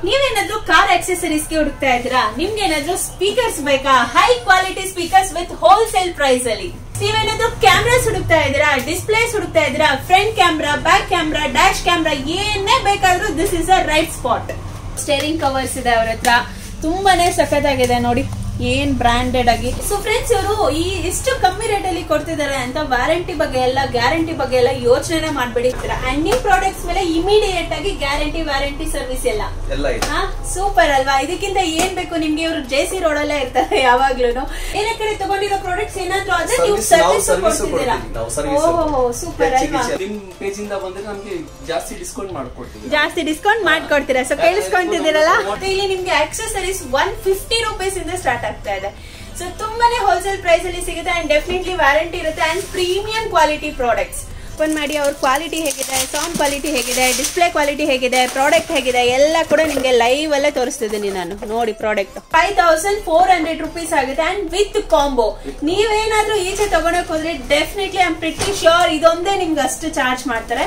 ನೀವೇನಾದ್ರೂ car accessories ಗೆ ಹುಡುಕ್ತಾ ಇದ್ದೀರಾ ನಿಮ್ಗೆ ಏನಾದ್ರೂ ಸ್ಪೀಕರ್ಸ್ ಬೇಕಾ high quality speakers with wholesale price ಅಲ್ಲಿ ನೀವೇನಾದ್ರೂ ಕ್ಯಾಮ್ರಾಸ್ ಹುಡುಕ್ತಾ ಇದ್ದೀರಾ ಡಿಸ್ಪ್ಲೇಸ್ ಹುಡುಕ್ತಾ ಇದ್ದೀರಾ front camera back camera dash camera ಏನೇ ಬೇಕಾದ್ರೂ this is a right spot steering covers ಇದೆ ಅವ್ರ ಹತ್ರ ತುಂಬಾನೇ ಸಖತ್ತಾಗಿದೆ ನೋಡಿ ಏನ್ ಬ್ರಾಂಡೆಡ್ ಆಗಿ ಸೊ ಫ್ರೆಂಡ್ಸ್ ಇವರು ಈ ಇಷ್ಟು ಕಮ್ಮಿ ರೇಟ್ ಅಲ್ಲಿ ಕೊಡ್ತಿದ್ದಾರೆ ಅಂತ ವಾರಂಟಿ ಬಗ್ಗೆ ಎಲ್ಲ ಗ್ಯಾರಂಟಿ ಬಗ್ಗೆ ಎಲ್ಲ ಯೋಚನೆ ಮಾಡ್ಬೇಡಿ ಅಂಡ್ ನಿಮ್ ಪ್ರಾಡಕ್ಟ್ಸ್ ಮೇಲೆ ಇಮಿಡಿಯೇಟ್ ಆಗಿ ಗ್ಯಾರಂಟಿ ವಾರಂಟಿ ಸರ್ವಿಸ್ ಎಲ್ಲ ಎಲ್ಲ ಇದೆ ಸೂಪರ್ ಅಲ್ವಾ ಇದಕ್ಕಿಂತ ಏನ್ ಬೇಕು ನಿಮ್ಗೆ ಇವರು ಜೆ ಸಿ ರೋಡ್ ಅಲ್ಲೇ ಇರ್ತಾರೆ ಯಾವಾಗ್ಲೂ ಬೇರೆ ಕಡೆ ತಗೊಂಡಿರೋ ಪ್ರಾಡಕ್ಟ್ಸ್ ಏನಾದ್ರೂ ಆದ್ರೆ ನೀವು Service- ನಾವು ಸರ್ವಿಸ್ service ಕೊಡ್ತಿದ್ದೀರಾ ಕೊಡ್ತೀವಿ. ನಾವು service ಓಹೋ ಸೂಪರ್ ಹೆಚ್ಚಿಗೆ ಅಲ್ವಾ ನಿಮ್ ಪೇಜ್ ಇಂದ ಬಂದ್ರೆ ನಮ್ಗೆ ಜಾಸ್ತಿ ಡಿಸ್ಕೌಂಟ್ ಮಾಡ್ಕೊಡ್ತೀವಿ ಜಾಸ್ತಿ ಡಿಸ್ಕೌಂಟ್ ಮಾಡ್ಕೊಡ್ತೀರಾ ಸೊ ಕೇಳಿಸ್ಕೊಂತಿದ್ದೀರಲ್ಲ ಮತ್ತೆ ಇಲ್ಲಿ ನಿಮ್ಗೆ ಆಕ್ಸೆಸರೀಸ್ ಒನ್ ಫಿಫ್ಟಿ ರುಪೀಸ್ ಇಂದ ಸ್ಟಾರ್ಟ್ ಆಗ್ತಾ ಇದೆ ಸೊ ತುಂಬಾನೇ ಹೋಲ್ಸೇಲ್ ಪ್ರೈಸ್ ಅಲ್ಲಿ ಸಿಗುತ್ತೆ ಅಂಡ್ ಡೆಫಿನೆಟ್ಲಿ ವ್ಯಾರಂಟಿ ಇರುತ್ತೆ and premium quality products open ಮಾಡಿ ಅವ್ರ ಕ್ವಾಲಿಟಿ ಹೇಗಿದೆ ಸೌಂಡ್ ಕ್ವಾಲಿಟಿ ಹೇಗಿದೆ ಡಿಸ್ಪ್ಲೇ ಕ್ವಾಲಿಟಿ ಹೇಗಿದೆ ಪ್ರಾಡಕ್ಟ್ ಹೇಗಿದೆ ಎಲ್ಲ ಕೂಡ ನಿಮ್ಗೆ ಲೈವ್ ಅಲ್ಲೇ ತೋರಿಸ್ತಿದ್ದೀನಿ ನಾನು ನೋಡಿ product five thousand four hundred rupees ಆಗುತ್ತೆ ಅಂಡ್ ವಿತ್ ಕಾಂಬೋ ನೀವೇನಾದ್ರೂ ಈಚೆ ತಗೊಳಕ್ ಹೋದ್ರೆ ಡೆಫಿನೆಟ್ಲಿ ಐಮ್ ಪ್ರಿಟಿ ಶ್ಯೂರ್ ಇದೊಂದೇ ನಿಮ್ಗೆ ಅಷ್ಟು ಚಾರ್ಜ್ ಮಾಡ್ತಾರೆ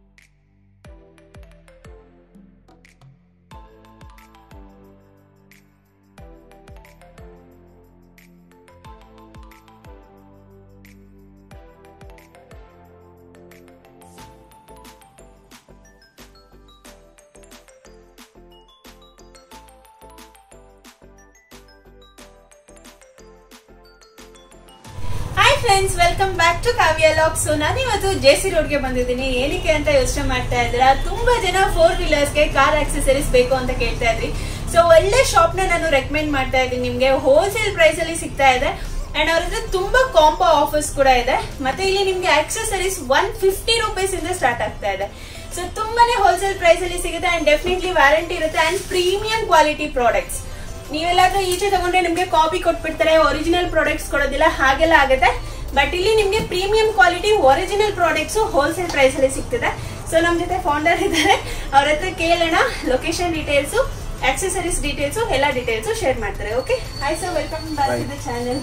hi friends welcome back to Kavya vlog so ನಾನು ಇವತ್ತು ಜೆ ಸಿ ರೋಡ್ಗೆ ಬಂದಿದ್ದೀನಿ ಏನಕ್ಕೆ ಅಂತ ಯೋಚನೆ ಮಾಡ್ತಾ ಇದ್ದೀರಾ ತುಂಬಾ ಜನ ಫೋರ್ ವೀಲರ್ಸ್ಗೆ ಕಾರ್ ಆಕ್ಸೆಸರೀಸ್ ಬೇಕು ಅಂತ ಕೇಳ್ತಾ ಇದ್ರಿ ಸೊ ಒಳ್ಳೆ ಶಾಪ್ ನ ನಾನು ರೆಕಮೆಂಡ್ ಮಾಡ್ತಾ ಇದ್ದೀನಿ ನಿಮ್ಗೆ ಹೋಲ್ಸೇಲ್ ಪ್ರೈಸ್ ಅಲ್ಲಿ ಸಿಗ್ತಾ ಇದೆ ಅಂಡ್ ಅವ್ರ ಹತ್ರ ತುಂಬಾ ಕಾಂಬೋ ಆಫರ್ಸ್ ಕೂಡ ಇದೆ ಮತ್ತೆ ಇಲ್ಲಿ ನಿಮ್ಗೆ ಆಕ್ಸೆಸರೀಸ್ ಒನ್ ಫಿಫ್ಟಿ ರುಪೀಸ್ ಇಂದ ಸ್ಟಾರ್ಟ್ ಆಗ್ತಾ ಇದೆ ಸೊ ತುಂಬಾನೇ ಹೋಲ್ಸೇಲ್ ಪ್ರೈಸ್ ಅಲ್ಲಿ ಸಿಗುತ್ತೆ ಅಂಡ್ ಡೆಫಿನೆಟ್ಲಿ ವ್ಯಾರಂಟಿ ಇರುತ್ತೆ ಅಂಡ್ ಪ್ರೀಮಿಯಂ ಕ್ವಾಲಿಟಿ ಪ್ರಾಡಕ್ಟ್ಸ್ ನೀವೆಲ್ಲಾದ್ರೂ ಈಚೆ ತಗೊಂಡ್ರೆ ನಿಮ್ಗೆ ಕಾಪಿ ಕೊಟ್ಬಿಡ್ತಾರೆ ಒರಿಜಿನಲ್ ಪ್ರಾಡಕ್ಟ್ಸ್ ಕೊಡೋದಿಲ್ಲ ಹಾಗೆಲ್ಲ ಆಗುತ್ತೆ ಬಟ್ ಇಲ್ಲಿ ನಿಮ್ಗೆ premium quality original products wholesale price ಅಲ್ಲಿ ಸಿಗ್ತದೆ ಸೊ ನಮ್ ಜೊತೆ ಫೌಂಡರ್ ಇದ್ದಾರೆ ಅವ್ರ ಹತ್ರ ಕೇಳೋಣ ಲೊಕೇಶನ್ ಡೀಟೇಲ್ಸ್ ಆಕ್ಸೆಸರೀಸ್ ಡೀಟೇಲ್ಸ್ ಎಲ್ಲ ಡೀಟೇಲ್ಸ್ ಶೇರ್ ಮಾಡ್ತಾರೆ okay hi sir welcome back to the channel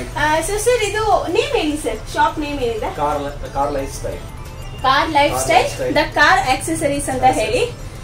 so sir ಇದು ನೇಮ್ ಹೇಳಿ ಸರ್ ಶಾಪ್ ನೇಮ್ ಏನಿದೆ Car Car Lifestyle Car Life Car Style lifestyle. The car accessories ಅಂತ ಹೇಳಿ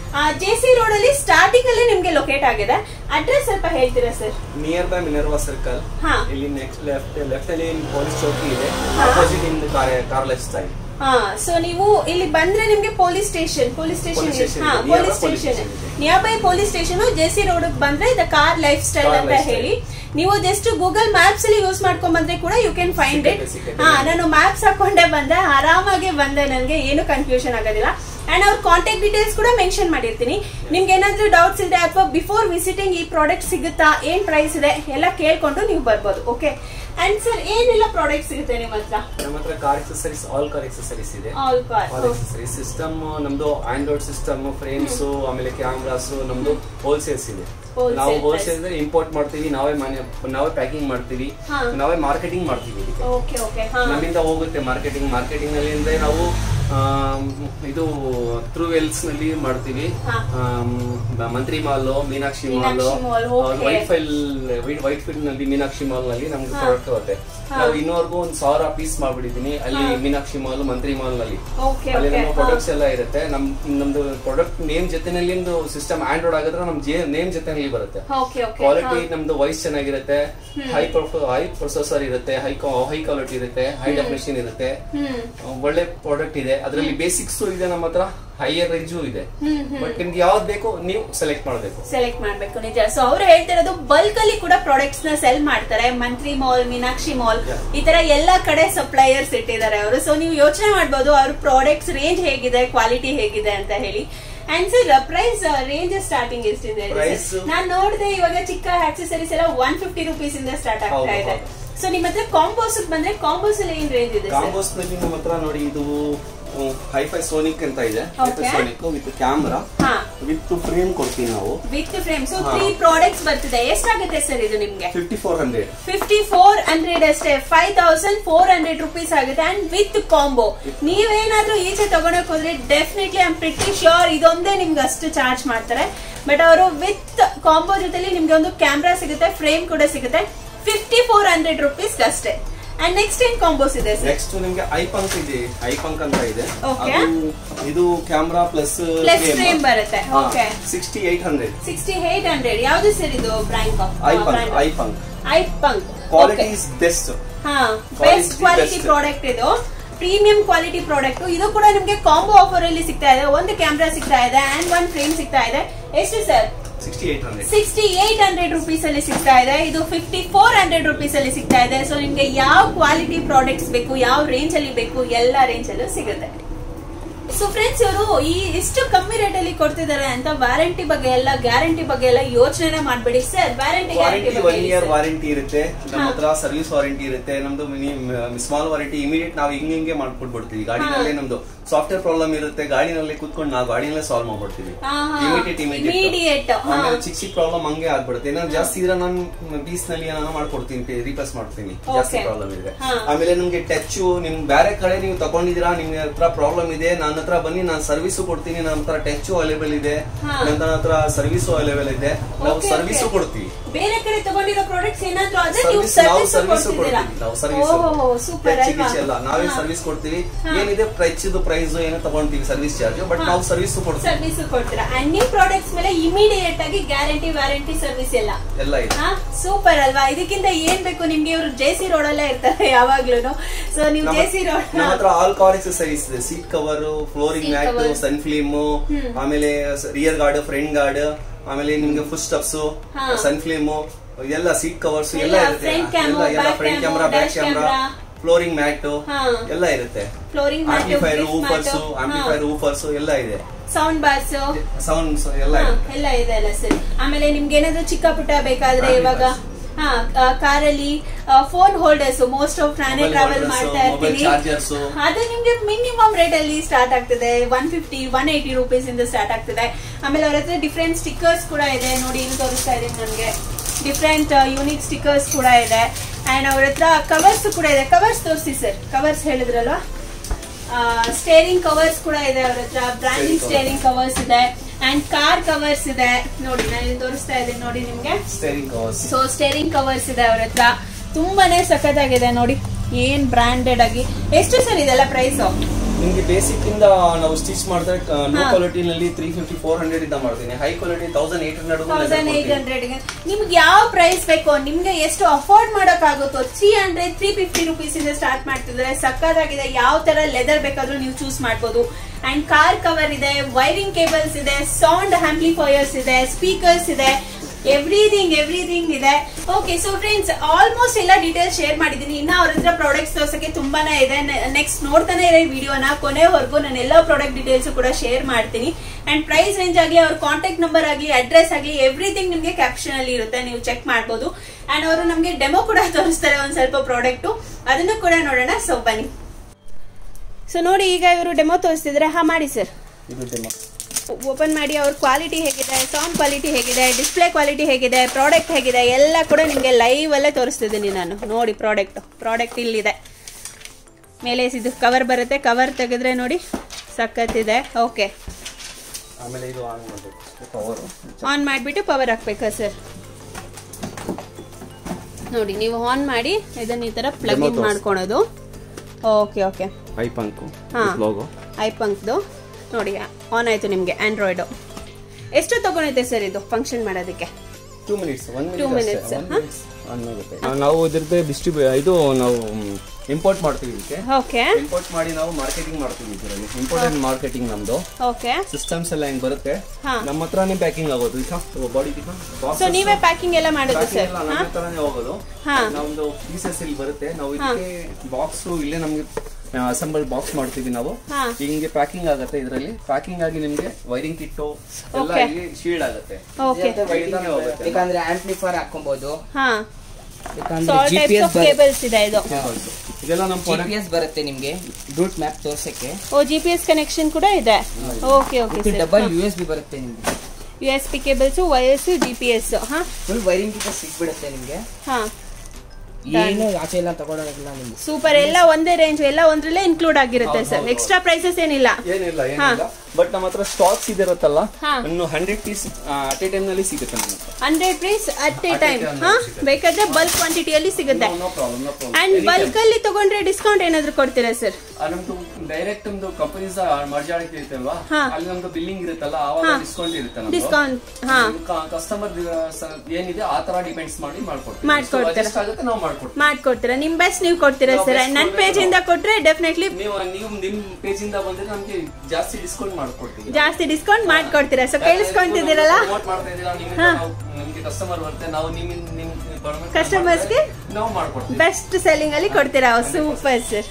J C road ಅಲ್ಲಿ starting ಅಲ್ಲಿ ನಿಮ್ಗೆ locate ಆಗಿದೆ address ಸ್ವಲ್ಪ ಹೇಳ್ತೀರಾ sir nearby Minerva circle ಹಾ. ಇಲ್ಲಿ ನೆಕ್ಸ್ಟ್ ಲೆಫ್ಟ್ ಲೆಫ್ಟ್ ಅಲ್ಲಿ ಪೊಲೀಸ್ ಚೌಕಿ ಇದೆ ಹಾ. Opposite in Car Car Lifestyle ಹಾ ಸೊ ನೀವು ಇಲ್ಲಿ ಬಂದ್ರೆ ನಿಮ್ಗೆ police station police station Police station ಹಾ ಇದೆ. Police Nearby police station station ಇದೆ. Nearby police station J C road ಬಂದ್ರೆ the Car Lifestyle Car ಅಂತ lifestyle. ಹೇಳಿ ನೀವು ಜಸ್ಟ್ ಗೂಗಲ್ ಮ್ಯಾಪ್ಸ್ ಅಲ್ಲಿ ಯೂಸ್ ಮಾಡ್ಕೊಂಡ್ ಬಂದ್ರೆ ಕೂಡ ಯು ಕ್ಯಾನ್ ಫೈಂಡ್ ಇಟ್ ಸಿಗುತ್ತೆ, ಸಿಗುತ್ತೆ. ಹಾ ನಾನು ಮ್ಯಾಪ್ಸ್ ಹಾಕೊಂಡೆ ಬಂದೆ ಆರಾಮಾಗಿ ಬಂದೆ ನನಗೆ ಏನು ಕನ್ಫ್ಯೂಷನ್ ಆಗೋದಿಲ್ಲ ಅಂಡ್ ಅವ್ರ ಕಾಂಟ್ಯಾಕ್ಟ್ ಡೀಟೇಲ್ಸ್ ಕೂಡ ಮೆನ್ಷನ್ ಮಾಡಿರ್ತೀನಿ ನಿಮ್ಗೆ ಏನಾದ್ರೂ ಡೌಟ್ಸ್ ಇದೆ ಅಥವಾ ಬಿಫೋರ್ ವಿಸಿಟಿಂಗ್ ಈ ಪ್ರಾಡಕ್ಟ್ ಸಿಗುತ್ತಾ ಏನ್ ಪ್ರೈಸ್ ಇದೆ ಎಲ್ಲ ಕೇಳ್ಕೊಂಡು ನೀವು ಬರ್ಬೋದು ಓಕೆ ಅಂಡ್ ಸರ್ ಏನೆಲ್ಲ ಪ್ರಾಡಕ್ಟ್ ಸಿಗುತ್ತೆ ನಿಮ್ಮ ಹತ್ರ ನಮ್ಮ ಹತ್ರ car accessories all car accessories ಇದೆ all car all accessories system ನಮ್ದು ಆಂಡ್ರಾಯ್ಡ್ ಸಿಸ್ಟಮ್ ಫ್ರೇಮ್ಸ್ ಆಮೇಲೆ ಕ್ಯಾಮ್ರಾಸ್ ನಮ್ದು ಹೋಲ್ಸೇಲ್ಸ್ ಇದೆ Wholesale ನಾವು price. ಹೋಲ್ಸೇಲ್ ಇಂಪೋರ್ಟ್ ಮಾಡ್ತೀವಿ ನಾವೇ ಮನೆ ನಾವೇ ಪ್ಯಾಕಿಂಗ್ ಮಾಡ್ತೀವಿ ಹಾ. ನಾವೇ ಮಾರ್ಕೆಟಿಂಗ್ ಮಾಡ್ತೀವಿ ಇದಕ್ಕೆ ಓಕೆ ಓಕೆ ಹಾ ನಮ್ಮಿಂದ ಹೋಗುತ್ತೆ ಮಾರ್ಕೆಟಿಂಗ್ ಮಾರ್ಕೆಟಿಂಗ್ ನಲ್ಲಿ ಅಂದ್ರೆ ನಾವು ಆಮ್, ಇದು ಥ್ರೂ ವೆಲ್ಸ್ ನಲ್ಲಿ ಮಾಡ್ತೀವಿ ಹಾ. ಆಮ್, ಬ- Mantri mall Meenakshi mall Meenakshi mall, okay. White file Whitefield ನಲ್ಲಿ ಮೀನಾಕ್ಷಿ ಮಾಲ್ ನಲ್ಲಿ ನಮ್ಗೆ ಹಾ. ಪ್ರಾಡಕ್ಟ್ ಹೋಗುತ್ತೆ ಹಾ. ನಾವು ಇನ್ನೂವರೆಗೂ ಒಂದ್ ಸಾವಿರ ಪೀಸ್ ಮಾಡ್ಬಿಟ್ಟಿದೀನಿ ಅಲ್ಲಿ ಹಾ. ಮೀನಾಕ್ಷಿ ಮಾಲ್ ಮಂತ್ರಿ ಮಾಲ್ ನಲ್ಲಿ ಓಕೆ ಅಲ್ಲಿ ಓಕೆ ನಮ್ಮ ಪ್ರಾಡಕ್ಟ್ಸ್ ಎಲ್ಲ ಇರುತ್ತೆ ನಮ್ ನಮ್ದು ಪ್ರಾಡಕ್ಟ್ ನೇಮ್ ಜೊತೆನಲ್ಲಿ ಸಿಸ್ಟಮ್ ಆಂಡ್ರಾಯ್ಡ್ ಆಗಿದ್ರೆ ನಮ್ ನೇಮ್ ಜೊತೆನಲ್ಲಿ ಬರುತ್ತೆ ಓಕೆ ಓಕೆ ಕ್ವಾಲಿಟಿ ನಮ್ದು ವಾಯ್ಸ್ ಚೆನ್ನಾಗಿರುತ್ತೆ ಹೈ ಹೈ ಪ್ರೊಸೆಸರ್ ಇರುತ್ತೆ ಹೈ ಹೈ ಕ್ವಾಲಿಟಿ ಇರುತ್ತೆ ಹೈ ಡೆಫಿನೇಷನ್ ಇರುತ್ತೆ ಹ್ಮ್ ಒಳ್ಳೆ ಪ್ರಾಡಕ್ಟ್ ಇದೆ ಅದರಲ್ಲಿ ಬೇಸಿಕ್ಸ್ ಇದೆ ನಮ್ಮ ಹತ್ರ ಹೈಯರ್ ರೇಂಜು ಇದೆ ಹ್ಮ್ ಹ್ಮ್ ಬಟ್ ನಿಮ್ಗೆ ಯಾವ್ದು ಬೇಕು ನೀವು ಸೆಲೆಕ್ಟ್ ಮಾಡಬೇಕು ಸೆಲೆಕ್ಟ್ ಮಾಡ್ಬೇಕು ನಿಜ ಸೊ ಅವ್ರು ಹೇಳ್ತಿರೋದು ಬಲ್ಕ್ ಅಲ್ಲಿ ಕೂಡ ಪ್ರಾಡಕ್ಟ್ಸ್ ನ ಸೆಲ್ ಮಾಡ್ತಾರೆ ಮಂತ್ರಿ ಮಾಲ್ ಮೀನಾಕ್ಷಿ ಮಾಲ್ Yeah. ಈ ತರ ಎಲ್ಲಾ ಕಡೆ ಸಪ್ಲೈಯರ್ಸ್ ಇಟ್ಟಿದ್ದಾರೆ ಅವರು ಸೊ ನೀವು ಯೋಚನೆ ಮಾಡ್ಬೋದು ಅವ್ರ ಪ್ರಾಡಕ್ಟ್ಸ್ ರೇಂಜ್ ಹೇಗಿದೆ ಕ್ವಾಲಿಟಿ ಹೇಗಿದೆ ಅಂತ ಹೇಳಿ and sir price range starting ಎಷ್ಟಿದೆ Price- ನಾನ್ ನೋಡಿದೆ ಇವಾಗ ಚಿಕ್ಕ ಆಕ್ಸೆಸರೀಸ್ ಎಲ್ಲ ಒನ್ ಫಿಫ್ಟಿ ರುಪೀಸ್ ಇಂದ ಸ್ಟಾರ್ಟ್ ಆಗ್ತಾ ಹೌದು, ಇದೆ ಹೌದು. ಸೊ ನಿಮ್ ಹತ್ರ ಕಾಂಬೋಸ್ ಬಂದ್ರೆ ಕಾಂಬೋಸ್ ಅಲ್ಲಿ ಏನ್ ರೇಂಜ್ ಇದೆ ಸರ್ ಕಾಂಬೋಸ್ ನಲ್ಲಿ ನಮ್ಮ ಹತ್ರ ನೋಡಿ ಇದು ಹೈಫೈ ಸೋನಿಕ್ ಅಂತ ಇದೆ HiFi Okay. Sonic with camera ಹಾ ವಿತ್ ಫ್ರೇಮ್ ಕೊಡ್ತೀವಿ ನಾವು ವಿತ್ ಫ್ರೇಮ್ ಸೊ ಹಾ. ತ್ರೀ ಪ್ರಾಡಕ್ಟ್ಸ್ ಬರ್ತಿದೆ ಎಷ್ಟಾಗುತ್ತೆ ಸರ್ ಇದು ನಿಮ್ಗೆ fifty four hundred fifty four hundred ಅಷ್ಟೇ five thousand four hundred rupees ಆಗುತ್ತೆ ಅಂಡ್ ವಿತ್ ಕಾಂಬೋ ನೀವೇನಾದ್ರೂ ಈಚೆ ತಗೊಳಕ್ ಹೋದ್ರೆ ಡೆಫಿನೆಟ್ಲಿ ಐಮ್ ಪ್ರಿಟಿ ಶ್ಯೂರ್ ಇದೊಂದೇ ನಿಮ್ಗೆ ಅಷ್ಟು ಚಾರ್ಜ್ ಮಾಡ್ತಾರೆ ಬಟ್ ಅವರು ವಿತ್ ಕಾಂಬೋ ಜೊತೆಲಿ ನಿಮ್ಗೆ ಒಂದು ಕ್ಯಾಮ್ರಾ ಸಿಗುತ್ತೆ ಫ್ರೇಮ್ ಕೂಡ ಸಿಗುತ್ತೆ ಫಿಫ್ಟಿ ಫೋರ್ ಹಂಡ್ರೆಡ್ ರುಪೀಸ್ ಅಷ್ಟೇ ಅಂಡ್ ನೆಕ್ಸ್ಟ್ ಏನ್ ಕಾಂಬೋಸ್ ಇದೆ ಸರ್ ನೆಕ್ಸ್ಟ್ ನಿಮ್ಗೆ ಐಪಂಕ್ ಇದೆ ಐಪಂಕ್ ಅಂತ ಇದೆ Okay. ಅದು ಇದು ಕ್ಯಾಮ್ರಾ ಪ್ಲಸ್ ಪ್ಲಸ್ ಫ್ರೇಮ್ ಬರುತ್ತೆ okay sixty eight hundred sixty eight hundred ಯಾವ್ದು ಸರ್ ಇದು brand iPunk iPunk iPunk quality is best ಹಾ Quality best quality best. Product ಇದು ಪ್ರೀಮಿಯಂ ಕ್ವಾಲಿಟಿ ಪ್ರಾಡಕ್ಟ್ ಇದು ಕೂಡ ನಿಮ್ಗೆ ಕಾಂಬೋ ಆಫರ್ ಅಲ್ಲಿ ಸಿಗ್ತಾ ಇದೆ ಒಂದು ಕ್ಯಾಮ್ರಾ ಸಿಗ್ತಾ ಇದೆ ಅಂಡ್ ಒಂದ್ ಫ್ರೇಮ್ ಸಿಗ್ತಾ ಇದೆ ಎಷ್ಟು sir sixty eight hundred sixty eight hundred rupees ಅಲ್ಲಿ ಸಿಗ್ತಾ ಇದೆ ಇದು ಫಿಫ್ಟಿ ಫೋರ್ ಹಂಡ್ರೆಡ್ ರುಪೀಸ್ ಅಲ್ಲಿ ಸಿಗ್ತಾ ಇದೆ ಸೊ ನಿಮ್ಗೆ ಯಾವ ಕ್ವಾಲಿಟಿ ಪ್ರಾಡಕ್ಟ್ಸ್ ಬೇಕು ಯಾವ ರೇಂಜ್ ಅಲ್ಲಿ ಬೇಕು ಎಲ್ಲ ರೇಂಜ್ ಅಲ್ಲೂ ಸಿಗುತ್ತೆ ಸೊ ಫ್ರೆಂಡ್ಸ್ ಇವರು ಈ ಇಷ್ಟು ಕಮ್ಮಿ ರೇಟ್ ಅಲ್ಲಿ ಕೊಡ್ತಿದ್ದಾರೆ ಅಂತ ವಾರಂಟಿ ಬಗ್ಗೆ ಎಲ್ಲ ಗ್ಯಾರಂಟಿ ಬಗ್ಗೆ ಎಲ್ಲ ಯೋಚನೆ ಮಾಡ್ಬೇಡಿ sir warranty guarantee warranty one year warranty ಇರುತ್ತೆ ನಮ್ಮ ಹತ್ರ ಸರ್ವಿಸ್ ವಾರಂಟಿ ಇರುತ್ತೆ ನಮ್ದು ಸ್ಮಾಲ್ ವಾರಂಟಿ ಇಮಿಡಿಯೇಟ್ ನಾವು ಹಿಂಗ್ ಹಿಂಗೆ ಮಾಡ್ಕೊಟ್ಬಿಡ್ತೀವಿ ಗಾಡಿನಲ್ಲೇ ನಮ್ದು ಸಾಫ್ಟ್ವೇರ್ ಪ್ರಾಬ್ಲಮ್ ಇರುತ್ತೆ ಗಾಡಿನಲ್ಲೇ ಕುತ್ಕೊಂಡು ನಾವು ಗಾಡಿನಲ್ಲೇ ಸಾಲ್ವ್ ಮಾಡ್ಬಿಡ್ತೀವಿ ಇಮಿಡಿಯೇಟ್ ಇಮಿಡಿಯೇಟ್ ಇಮಿಡಿಯೇಟ್ ಆಮೇಲೆ ಚಿಕ್ಕ ಚಿಕ್ಕ ಪ್ರಾಬ್ಲಮ್ ಹಂಗೆ ಆಗ್ಬಿಡುತ್ತೆ ನಾನು ಜಾಸ್ತಿ ಇದ್ರೆ ನಾನು ಪೀಸ್ ನಲ್ಲಿ ನಾನು ಮಾಡ್ಕೊಡ್ತೀನಿ ರೀಪ್ಲೇಸ್ ಮಾಡ್ತೀನಿ ಜಾಸ್ತಿ Okay. ಪ್ರಾಬ್ಲಮ್ ಇದೆ ಹಾ. ಆಮೇಲೆ ನಿಮ್ಗೆ ಟಚ್ ನಿಮ್ ಬೇರೆ ಕಡೆ ನೀವು ತಗೊಂಡಿದ್ದೀರಾ ನಿಮ್ಗೆ ಹತ್ರ ಪ್ರಾಬ್ಲಮ್ ಇದೆ ನನ್ನ ಹತ್ರ ಬನ್ನಿ ನಾನು ಸರ್ವಿಸು ಕೊಡ್ತೀನಿ ನನ್ನ ಹತ್ರ ಟಚ್ ಅವೈಲೇಬಲ್ ಇದೆ ಹಾ. ನನ್ನ ಹತ್ರ ಸರ್ವಿಸು ಅವೈಲೇಬಲ್ ಇದೆ ನಾವು Okay, ಸರ್ವಿಸು okay. ಕೊಡ್ತೀವಿ ಬೇರೆ ಕಡೆ ತಗೊಂಡಿರೋ ಪ್ರಾಡಕ್ಟ್ಸ್ ಏನಾದ್ರೂ ಆದ್ರೆ ನೀವು ಸರ್ವಿಸ್ ನಾವು ಸರ್ವಿಸ್ ಸರ್ವಿಸ್ ಕೊಡ್ತಿದ್ದೀರಾ ಕೊಡ್ತೀವಿ ನಾವು ಸರ್ವಿಸ್ ಓಹೋ ಸೂಪರ್ ಅಲ್ವಾ ಎಲ್ಲ ನಾವೇ ಹಾ. ಸರ್ವಿಸ್ ಕೊಡ್ತೀವಿ ಹಾ. ಏನಿದೆ ಪ್ರೈಸ್ ಪ್ರೈಸ್ ಏನೋ ತಗೊಂತೀವಿ ಸರ್ವಿಸ್ ಚಾರ್ಜ್ ಬಟ್ ಹಾ. ನಾವು ಸರ್ವಿಸ್ ಕೊಡ್ತೀವಿ ಸರ್ವಿಸ್ ಕೊಡ್ತೀರಾ ಅಂಡ್ ನಿಮ್ ಪ್ರಾಡಕ್ಟ್ಸ್ ಮೇಲೆ ಇಮಿಡಿಯೇಟ್ ಆಗಿ ಗ್ಯಾರಂಟಿ ವಾರಂಟಿ ಸರ್ವಿಸ್ ಎಲ್ಲ ಎಲ್ಲ ಇದೆ ಸೂಪರ್ ಅಲ್ವಾ ಇದಕ್ಕಿಂತ ಏನ್ ಬೇಕು ನಿಮ್ಗೆ ಇವರು ಜೆ ಸಿ ರೋಡ್ ಅಲ್ಲೇ ಇರ್ತಾರೆ ಯಾವಾಗ್ಲೂ ಸೊ ನೀವು ನಮ್ಮ ಜೆ ಸಿ ರೋಡ್ ನಮ್ಮ ಹತ್ರ ಆಲ್ ಕಾರ್ ಎಕ್ಸಸೈಸ್ ಇದೆ seat cover flooring Seat mat cover. Sun film ಆಮೇಲೆ ರಿಯರ್ ಗಾರ್ಡ್ ಫ್ರಂಟ್ ಗಾರ್ಡ್ ಆಮೇಲೆ ನಿಮ್ಗೆ ಫುಲ್ ಸ್ಟಪ್ಸ್ ಹಾ. ಸನ್ ಫಿಲ್ಮ್ ಎಲ್ಲ ಸೀಟ್ ಕವರ್ಸ್ ಎಲ್ಲ ಎಲ್ಲ ಇರುತ್ತೆ front cam, ಎಲ್ಲ ಎಲ್ಲ back front cam, camera back dash camera camera. Flooring mat ಹಾ. ಎಲ್ಲ ಇರುತ್ತೆ flooring amplifier woofers amplifier woofers ಎಲ್ಲ ಇದೆ ಸೌಂಡ್ ಬಾರ್ಸ್ ಸೌಂಡ್ಸ್ ಎಲ್ಲ ಇದೆ ಎಲ್ಲ ಇದೆ ಅಲ್ಲ ಸರಿ ಆಮೇಲೆ ನಿಮ್ಗೆ ಏನಾದ್ರು ಚಿಕ್ಕ ಪುಟ್ಟ ಬೇಕಾದ್ರೆ Family ಇವಾಗ bus. ಹಾ ಕಾರಲ್ಲಿ ಫೋನ್ ಹೋಲ್ಡರ್ಸ್ ಮೋಸ್ಟ್ ಆಫ್ ನಾನೇ Mobile ಟ್ರಾವೆಲ್ holders, ಮಾಡ್ತಾ mobile ಇರ್ತೀನಿ chargers. ಅದು ನಿಮ್ಗೆ ಮಿನಿಮಮ್ ರೇಟ್ ಅಲ್ಲಿ ಸ್ಟಾರ್ಟ್ ಆಗ್ತದೆ one fifty one eighty rupees ಇಂದ ಸ್ಟಾರ್ಟ್ ಆಗ್ತದೆ ಆಮೇಲೆ ಅವ್ರ ಹತ್ರ ಡಿಫ್ರೆಂಟ್ ಸ್ಟಿಕ್ಕರ್ಸ್ ಕೂಡ ಇದೆ ನೋಡಿ ಇಲ್ಲಿ ತೋರಿಸ್ತಾ ಇದೀನಿ ನನಗೆ ಡಿಫ್ರೆಂಟ್ ಯೂನಿಕ್ ಸ್ಟಿಕ್ಕರ್ಸ್ ಕೂಡ ಇದೆ ಅಂಡ್ ಅವ್ರ ಹತ್ರ ಕವರ್ಸ್ ಕೂಡ ಇದೆ ಕವರ್ಸ್ ತೋರಿಸಿ ಸರ್ ಕವರ್ಸ್ ಹೇಳಿದ್ರಲ್ವಾ ಸ್ಟೇರಿಂಗ್ ಕವರ್ಸ್ ಕೂಡ ಇದೆ ಅವ್ರ ಹತ್ರ ಬ್ರಾಂಡಿಂಗ್ ಸ್ಟೇರಿಂಗ್ ಕವರ್ಸ್ ಇದೆ ಅಂಡ್ ಕಾರ್ ಕವರ್ಸ್ ಇದೆ ನೋಡಿ ನಾನು ಇಲ್ಲಿ ತೋರಿಸ್ತಾ ಇದ್ದೀನಿ ನೋಡಿ ನಿಮ್ಗೆ steering covers so steering covers ಇದೆ ಅವ್ರ ಹತ್ರ ತುಂಬಾನೇ ಸಖತ್ತಾಗಿದೆ ನೋಡಿ ಏನ್ ಬ್ರಾಂಡೆಡ್ ಆಗಿ ಎಷ್ಟು ಸರ್ ಇದೆಲ್ಲ ಪ್ರೈಸ್ ನಿಮ್ಗೆ ಬೇಸಿಕ್ ಇಂದ ನಾವು ಸ್ಟಿಚ್ ಮಾಡಿದ್ರೆ ಲೋ ಹಾ. ಕ್ವಾಲಿಟಿ ನಲ್ಲಿ ತ್ರೀ ಫಿಫ್ಟಿ ಫೋರ್ ಹಂಡ್ರೆಡ್ ಇಂದ ಮಾಡ್ತೀನಿ high quality thousand eight thousand eight hundred hundred ನಿಮ್ಗೆ ಯಾವ ಪ್ರೈಸ್ ಬೇಕೋ ನಿಮ್ಗೆ ಎಷ್ಟು ಅಫೋರ್ಡ್ ಮಾಡಕ್ ಆಗುತ್ತೋ three hundred three fifty rupees ಇಂದ ಸ್ಟಾರ್ಟ್ ಮಾಡ್ತಿದ್ರೆ ಸಕ್ಕತ್ತಾಗಿದೆ ಯಾವ ತರ ಲೆದರ್ ಬೇಕಾದ್ರೂ ನೀವು ಚೂಸ್ ಮಾಡ್ಬೋದು ಅಂಡ್ ಕಾರ್ ಕವರ್ ಇದೆ ವೈರಿಂಗ್ ಕೇಬಲ್ಸ್ ಇದೆ ಸೌಂಡ್ ಆಂಪ್ಲಿಫೈಯರ್ಸ್ ಇದೆ ಸ್ಪೀಕರ್ಸ್ ಇದೆ ಎವ್ರಿಥಿಂಗ್ ಎವ್ರಿಥಿಂಗ್ ಇದೆ ಓಕೆ ಸೊ ಫ್ರೆಂಡ್ಸ್ ಆಲ್ಮೋಸ್ಟ್ ಎಲ್ಲ ಡೀಟೇಲ್ಸ್ ಶೇರ್ ಮಾಡಿದೀನಿ ಇನ್ನ ಅವ್ರ ಹತ್ರ ಪ್ರಾಡಕ್ಟ್ಸ್ ತೋರ್ಸಕ್ಕೆ ತುಂಬಾನೇ ಇದೆ ನೆಕ್ಸ್ಟ್ ನೋಡ್ತಾನೆ ಇರೋ ವಿಡಿಯೋನ ಕೊನೆವರೆಗೂ ನಾನು ಎಲ್ಲ ಪ್ರಾಡಕ್ಟ್ ಡೀಟೇಲ್ಸ್ ಕೂಡ ಶೇರ್ ಮಾಡ್ತೀನಿ ಅಂಡ್ ಪ್ರೈಸ್ ರೇಂಜ್ ಆಗಲಿ ಅವ್ರ ಕಾಂಟ್ಯಾಕ್ಟ್ ನಂಬರ್ ಆಗಲಿ ಅಡ್ರೆಸ್ ಆಗಲಿ ಎವ್ರಿಥಿಂಗ್ ನಿಮಗೆ ಕ್ಯಾಪ್ಷನ್ ಅಲ್ಲಿ ಇರುತ್ತೆ ನೀವು ಚೆಕ್ ಮಾಡ್ಬೋದು ಅಂಡ್ ಅವರು ನಮಗೆ ಡೆಮೋ ಕೂಡ ತೋರಿಸ್ತಾರೆ ಒಂದ್ ಸ್ವಲ್ಪ ಪ್ರಾಡಕ್ಟ್ ಅದನ್ನು ಕೂಡ ನೋಡೋಣ ಸೊ ಬನ್ನಿ ಸೊ ನೋಡಿ ಈಗ ಇವರು ಡೆಮೋ ತೋರಿಸ್ತಿದ್ರೆ ಹಾ ಮಾಡಿ ಸರ್ ಇದು ಡೆಮೋ ಓಪನ್ ಮಾಡಿ ಅವ್ರ ಕ್ವಾಲಿಟಿ ಹೇಗಿದೆ ಸೌಂಡ್ ಕ್ವಾಲಿಟಿ ಹೇಗಿದೆ ಡಿಸ್ಪ್ಲೇ ಕ್ವಾಲಿಟಿ ಹೇಗಿದೆ ಪ್ರಾಡಕ್ಟ್ ಹೇಗಿದೆ ಎಲ್ಲ ಕೂಡ ನಿಮಗೆ ಲೈವ್ ಅಲ್ಲೇ ತೋರಿಸ್ತಿದ್ದೀನಿ ನಾನು ನೋಡಿ ಪ್ರಾಡಕ್ಟ್ ಪ್ರಾಡಕ್ಟ್ ಇಲ್ಲಿದೆ ಮೇಲೆ ಇದು ಕವರ್ ಬರುತ್ತೆ ಕವರ್ ತೆಗೆದ್ರೆ ನೋಡಿ ಸಖತ್ತಿದೆ ಓಕೆ ಆಮೇಲೆ ಇದು ಆನ್ ಮಾಡಬೇಕು ಪವರ್ ಆನ್ ಮಾಡಿಬಿಟ್ಟು ಪವರ್ ಹಾಕ್ಬೇಕಾ ಸರ್ ನೋಡಿ ನೀವು ಆನ್ ಮಾಡಿ ಇದನ್ನ ಈ ಥರ ಪ್ಲಗ್ Demo ಇನ್ ತೋರ್ಸು. ಮಾಡ್ಕೊಳೋದು ಓಕೆ ಓಕೆ ಐಪಂಕು ಹಾ. ಲೋಗೋ ಐಪಂಕ್ದು ನೋಡಿ ಆನ್ ಆಯಿತು ನಿಮಗೆ ಆಂಡ್ರಾಯ್ಡು ಎಷ್ಟು ತಗೊಂಡೈತೆ ಸರ್ ಇದು ಫಂಕ್ಷನ್ ಮಾಡೋದಕ್ಕೆ two minutes one Two minute minutes, ಹಾ? ಆನ್ ಆಗುತ್ತೆ ನಾವು ಇದ್ರದ್ದು ಡಿಸ್ಟ್ರಿಬ್ಯೂ ಇದು ನಾವು ಇಂಪೋರ್ಟ್ ಮಾಡ್ತೀವಿ ಇದಕ್ಕೆ ಓಕೆ ಇಂಪೋರ್ಟ್ ಮಾಡಿ ನಾವು ಮಾರ್ಕೆಟಿಂಗ್ ಮಾಡ್ತೀವಿ ಇದರಲ್ಲಿ ಇಂಪೋರ್ಟ್ ಅಂಡ್ ಮಾರ್ಕೆಟಿಂಗ್ ನಮ್ದು ಓಕೆ ಸಿಸ್ಟಮ್ಸ್ ಎಲ್ಲ ಹೆಂಗ್ ಬರುತ್ತೆ ಹಾ. ನಮ್ಮ ಹತ್ರನೇ ಪ್ಯಾಕಿಂಗ್ ಆಗೋದು ಈಗ ಬಾಡಿ ಸೊ ನೀವೇ ಪ್ಯಾಕಿಂಗ್ ಎಲ್ಲ ಮಾಡೋದು ಸರ್ ಎಲ್ಲ ನಮ್ಮ ಹತ್ರನೇ ಹೋಗೋದು ಹಾ. ನಮ್ದು ಪೀಸಸ್ ಇಲ್ಲಿ ಬರುತ್ತೆ ನಾವು ಇದಕ್ಕೆ ಬಾಕ್ಸ್ ಇಲ್ಲೇ ನಮ್ಗೆ ಅಸೆಂಬಲ್ ಬಾಕ್ಸ್ ಮಾಡ್ತೀವಿ ನಾವು ಹಾ. ಹಿಂಗೆ ಪ್ಯಾಕಿಂಗ್ ಆಗುತ್ತೆ ಇದರಲ್ಲಿ ಪ್ಯಾಕಿಂಗ್ ಆಗಿ ನಿಮ್ಗೆ ವೈರಿಂಗ್ ಕಿಟ್ಟು ಎಲ್ಲ Okay. ಇಲ್ಲಿ ಶೀಲ್ಡ್ ಆಗುತ್ತೆ ಓಕೆ ವೈರಿಂಗ್ ಹೋಗುತ್ತೆ ಬೇಕಂದ್ರೆ ಆಂಪ್ಲಿಫೈರ್ ಹಾಕೊಬಹುದು ಹಾ ಬೇಕಂದ್ರೆ so all G types P S of cables ಇದೆ ಇದು ಇದೆಲ್ಲ ನಮ್ಮ ಜಿ ಪ್ರಾಡಕ್ಟ್ ಪಿ ಎಸ್ ಬರುತ್ತೆ ನಿಮ್ಗೆ ರೂಟ್ ಮ್ಯಾಪ್ ತೋರ್ಸಕ್ಕೆ oh G P S connection ಕೂಡ ಇದೆ okay okay sir W S B ಬರುತ್ತೆ ನಿಮ್ಗೆ ಯು ಎಸ್ ಪಿ ಕೇಬಲ್ಸು ವೈಎಸ್ ಜಿ ಪಿ ಎಸ್ ಹಾ ಫುಲ್ ವೈರಿಂಗ್ ಕಿಟ್ ಸಿಕ್ಬಿಡುತ್ತೆ ನಿಮ್ಗೆ ಹಾ ಏನು ಆಚೆ ಎಲ್ಲ ತಗೊಳೋದಿಲ್ಲ ನಿಮ್ಗೆ ಸೂಪರ್ ಎಲ್ಲ ಒಂದೇ ರೇಂಜ್ ಎಲ್ಲ ಒಂದ್ರಲ್ಲೇ ಇನ್ಕ್ಲೂಡ್ ಆಗಿರುತ್ತೆ ಸರ್ ಎಕ್ಸ್ಟ್ರಾ ಪ್ರೈಸಸ್ ಏನಿಲ್ಲ ಏನಿಲ್ಲ ಏನಿಲ್ಲ ಬಟ್ ನಮ್ಮ ಹತ್ರ ಸ್ಟಾಕ್ಸ್ ಇದಿರುತ್ತಲ್ಲ ಹಾ. ಇನ್ನು hundred piece at a time ನಲ್ಲಿ ಸಿಗುತ್ತೆ ನಮ್ಮ ಹತ್ರ hundred piece at a At a time time ಹಾ ಸಿಗುತ್ತೆ. ಬೇಕಾದ್ರೆ ಬಲ್ಕ್ ಕ್ವಾಂಟಿಟಿಯಲ್ಲಿ ಸಿಗುತ್ತೆ no problem no problem and bulk ಅಲ್ಲಿ ತಗೊಂಡ್ರೆ ಡಿಸ್ಕೌಂಟ್ ಏನಾದ್ರು ಕೊಡ್ತೀರಾ ಸರ್ ನಮ್ದು ಡೈರೆಕ್ಟ್ ನಮ್ದು ಕಂಪನೀಸ್ ಮರ್ಜ್ ಆಗಕ್ಕೆ ಇರುತ್ತಲ್ವಾ ಹಾ. ಅಲ್ಲಿ ನಮ್ದು ಬಿಲ್ಲಿಂಗ್ ಇರುತ್ತಲ್ಲ ಆವಾಗ ಡಿಸ್ಕೌಂಟ್ ಇರುತ್ತೆ ನಮ್ದು ಡಿಸ್ಕೌಂಟ್ ಹಾ ಕಸ್ಟಮರ್ ಏನಿದೆ ಆ ತರ ಡಿಪೆಂಡ್ಸ್ ಮಾಡಿ ಮಾಡ್ಕೊಡ್ತೀವಿ ಮಾಡ್ಕೊಡ್ತೀರಾ? So, adjust ಆಗುತ್ತೆ ನಾವು ಮಾಡ್ಕೊಡ್ತೀವಿ ಮಾಡ್ಕೊಡ್ತೀರಾ ನಿಮ್ ಬೆಸ್ಟ್ ನೀವು ಕೊಡ್ತೀರಾ ನಾವು ಸರ್ best ನನ್ನ ಕೊಡ್ಬೇಕು. ಪೇಜ್ ಇಂದ ಕೊಟ್ರೆ ಡೆಫಿನೆಟ್ಲಿ ನೀವು ನೀವು ನಿಮ್ ಪೇಜ್ ಇಂದ ಬಂದ್ರೆ ನಮ್ಗೆ ಜಾಸ್ತಿ ಡಿಸ್ಕೌಂಟ್ ಮಾಡ್ಕೊಡ್ತೀವಿ ಜಾಸ್ತಿ ಡಿಸ್ಕೌಂಟ್ ಮಾಡ್ಕೊಡ್ತೀರಾ ಸೊ ಕೇಳಿಸ್ಕೊಂತಿದ್ದೀರಲ್ಲ ಪ್ರಮೋಟ್ ಮಾಡ್ತಾ ಇದೀರಾ ನಿಮ್ಮಿಂದ ಹಾ. ನಾವು ನಮ್ಗೆ ಕಸ್ಟಮರ್ ಬರುತ್ತೆ ನಾವು ನಿಮ್ ನಿಮ್ ಗೌರ್ಮೆಂಟ್ Customers ಗೆ? ನಾವು ಮಾಡ್ಕೊಡ್ತೀವಿ ಬೆಸ್ಟ್ ಸೆಲ್ಲಿಂಗ್ ಅಲ್ಲಿ ಕೊಡ್ತೀರಾ ಸೂಪರ್ ಸರ್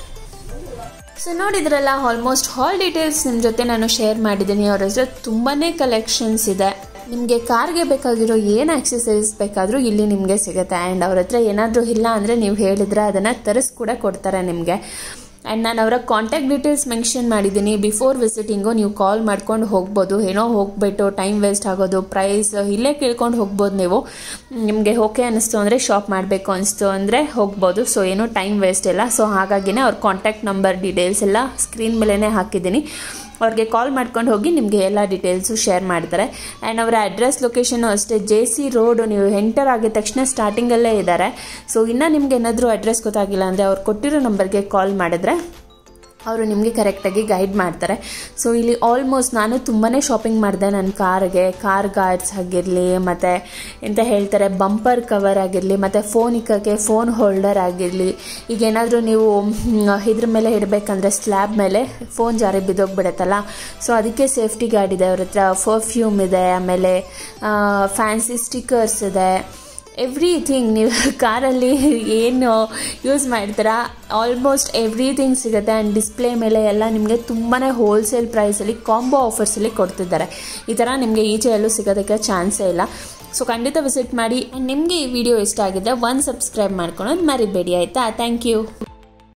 ಸೊ ನೋಡಿದ್ರಲ್ಲ ಆಲ್ಮೋಸ್ಟ್ ಹಾಲ್ ಡೀಟೇಲ್ಸ್ ನಿಮ್ಮ ಜೊತೆ ನಾನು ಶೇರ್ ಮಾಡಿದ್ದೀನಿ ಅವ್ರ ಹತ್ರ ತುಂಬಾ ಕಲೆಕ್ಷನ್ಸ್ ಇದೆ ನಿಮಗೆ ಕಾರ್ಗೆ ಬೇಕಾಗಿರೋ ಏನು ಆಕ್ಸೆಸರೀಸ್ ಬೇಕಾದರೂ ಇಲ್ಲಿ ನಿಮಗೆ ಸಿಗುತ್ತೆ ಆ್ಯಂಡ್ ಅವ್ರ ಹತ್ರ ಏನಾದರೂ ಇಲ್ಲ ಅಂದರೆ ನೀವು ಹೇಳಿದ್ರೆ ಅದನ್ನು ತರಿಸ್ ಕೂಡ ಕೊಡ್ತಾರೆ ನಿಮಗೆ ಆ್ಯಂಡ್ ನಾನು ಅವರ ಕಾಂಟ್ಯಾಕ್ಟ್ ಡೀಟೇಲ್ಸ್ ಮೆನ್ಷನ್ ಮಾಡಿದ್ದೀನಿ ಬಿಫೋರ್ ವಿಸಿಟಿಂಗು ನೀವು ಕಾಲ್ ಮಾಡ್ಕೊಂಡು ಹೋಗ್ಬೋದು ಏನೋ ಹೋಗ್ಬಿಟ್ಟು ಟೈಮ್ ವೇಸ್ಟ್ ಆಗೋದು ಪ್ರೈಸ್ ಇಲ್ಲೇ ಕೇಳ್ಕೊಂಡು ಹೋಗ್ಬೋದು ನೀವು ನಿಮಗೆ ಓಕೆ ಅನ್ನಿಸ್ತು ಅಂದರೆ ಶಾಪ್ ಮಾಡಬೇಕು ಅನಿಸ್ತು ಅಂದರೆ ಹೋಗ್ಬೋದು ಸೊ ಏನೂ ಟೈಮ್ ವೇಸ್ಟ್ ಇಲ್ಲ ಸೊ ಹಾಗಾಗಿನೇ ಅವ್ರ ಕಾಂಟ್ಯಾಕ್ಟ್ ನಂಬರ್ ಡೀಟೇಲ್ಸ್ ಎಲ್ಲ ಸ್ಕ್ರೀನ್ ಮೇಲೇ ಹಾಕಿದ್ದೀನಿ ಅವ್ರಿಗೆ ಕಾಲ್ ಮಾಡ್ಕೊಂಡು ಹೋಗಿ ನಿಮಗೆ ಎಲ್ಲ ಡೀಟೇಲ್ಸು ಶೇರ್ ಮಾಡ್ತಾರೆ ಆ್ಯಂಡ್ ಅವರ ಅಡ್ರೆಸ್ ಲೊಕೇಶನು ಅಷ್ಟೇ ಜೆ ಸಿ ರೋಡ್ ನೀವು ಎಂಟರ್ ಆಗಿದ ತಕ್ಷಣ ಸ್ಟಾರ್ಟಿಂಗಲ್ಲೇ ಇದ್ದಾರೆ ಸೊ ಇನ್ನೂ ನಿಮ್ಗೆ ಏನಾದರೂ ಅಡ್ರೆಸ್ ಗೊತ್ತಾಗಿಲ್ಲ ಅಂದರೆ ಅವ್ರು ಕೊಟ್ಟಿರೋ ನಂಬರ್ಗೆ ಕಾಲ್ ಮಾಡಿದ್ರೆ ಅವರು ನಿಮಗೆ ಕರೆಕ್ಟಾಗಿ ಗೈಡ್ ಮಾಡ್ತಾರೆ ಸೊ ಇಲ್ಲಿ ಆಲ್ಮೋಸ್ಟ್ ನಾನು ತುಂಬಾ ಶಾಪಿಂಗ್ ಮಾಡಿದೆ ನನ್ನ ಕಾರ್ಗೆ ಕಾರ್ ಗಾರ್ಡ್ಸ್ ಆಗಿರಲಿ ಮತ್ತು ಎಂತ ಹೇಳ್ತಾರೆ ಬಂಪರ್ ಕವರ್ ಆಗಿರಲಿ ಮತ್ತು ಫೋನ್ ಇಕ್ಕಕ್ಕೆ ಫೋನ್ ಹೋಲ್ಡರ್ ಆಗಿರಲಿ ಈಗ ಏನಾದರೂ ನೀವು ಮ್, ಇದ್ರ ಮೇಲೆ ಇಡಬೇಕಂದ್ರೆ ಸ್ಲ್ಯಾಬ್ ಮೇಲೆ ಫೋನ್ ಜಾರಿ ಬಿದ್ದೋಗ್ಬಿಡುತ್ತಲ್ಲ ಸೊ ಅದಕ್ಕೆ ಸೇಫ್ಟಿ ಗಾರ್ಡ್ ಇದೆ ಅವ್ರ ಹತ್ರ ಪರ್ಫ್ಯೂಮ್ ಇದೆ ಆಮೇಲೆ ಫ್ಯಾನ್ಸಿ ಸ್ಟಿಕ್ಕರ್ಸ್ ಇದೆ ಎವ್ರಿಥಿಂಗ್ ನೀವು ಕಾರಲ್ಲಿ ಏನು ಯೂಸ್ ಮಾಡ್ತೀರಾ ಆಲ್ಮೋಸ್ಟ್ ಎವ್ರಿಥಿಂಗ್ ಸಿಗುತ್ತೆ ಆ್ಯಂಡ್ ಡಿಸ್ಪ್ಲೇ ಮೇಲೆ ಎಲ್ಲ ನಿಮಗೆ ತುಂಬಾ ಹೋಲ್ಸೇಲ್ ಪ್ರೈಸಲ್ಲಿ ಕಾಂಬೋ ಆಫರ್ಸಲ್ಲಿ ಕೊಡ್ತಿದ್ದಾರೆ ಈ ಥರ ನಿಮಗೆ ಈಚೆ ಎಲ್ಲೂ ಸಿಗೋದಕ್ಕೆ ಚಾನ್ಸೇ ಇಲ್ಲ ಸೊ ಖಂಡಿತ ವಿಸಿಟ್ ಮಾಡಿ ಆ್ಯಂಡ್ ನಿಮಗೆ ಈ ವಿಡಿಯೋ ಇಷ್ಟ ಆಗಿದ್ರೆ ಒನ್ ಸಬ್ಸ್ಕ್ರೈಬ್ ಮಾಡ್ಕೊಳೋದು ಮರಿಬೇಡಿ ಆಯಿತಾ ಥ್ಯಾಂಕ್ ಯು